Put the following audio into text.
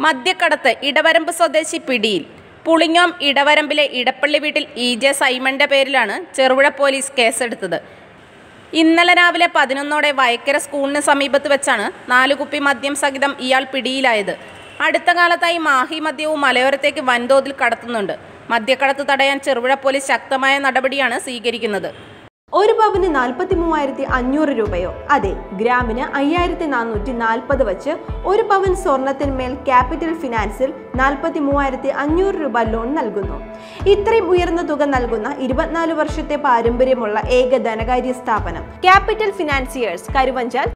മദ്യക്കടത്ത് ഇടവരമ്പ് സ്വദേശി പിടിയിൽ പുളിങ്ങോം ഇടവരമ്പിലെ ഇടപ്പള്ളി വീട്ടിൽ ഇ ജെ സൈമന്റെ പേരിലാണ് ചെറുപുഴ പോലീസ് കേസെടുത്തത് ഇന്നലെ രാവിലെ പതിനൊന്നോടെ വയക്കര സ്കൂളിന് സമീപത്ത് വെച്ചാണ് നാല് കുപ്പി മദ്യം സഹിതം ഇയാൾ പിടിയിലായത് അടുത്ത കാലത്തായി മാഹി മദ്യവും മലയോരത്തേക്ക് വൻതോതിൽ കടത്തുന്നുണ്ട് മദ്യക്കടത്ത് തടയാൻ ചെറുപുഴ പോലീസ് ശക്തമായ നടപടിയാണ് സ്വീകരിക്കുന്നത് ഒരു പവന് നാൽപ്പത്തി മൂവായിരത്തി അഞ്ഞൂറ് രൂപയോ അതെ ഗ്രാമിന് അയ്യായിരത്തി നാനൂറ്റി നാൽപ്പത് വച്ച് ഒരു പവൻ സ്വർണത്തിന്മേൽ ക്യാപിറ്റൽ ഫിനാൻസിൽ നാൽപ്പത്തി മൂവായിരത്തി അഞ്ഞൂറ് രൂപ ലോൺ നൽകുന്നു ഇത്രയും ഉയർന്ന തുക നൽകുന്ന ഇരുപത്തിനാല് വർഷത്തെ പാരമ്പര്യമുള്ള ഏക ധനകാര്യ സ്ഥാപനം ക്യാപിറ്റൽ ഫിനാൻസിയേഴ്സ് കരുവഞ്ചാൽ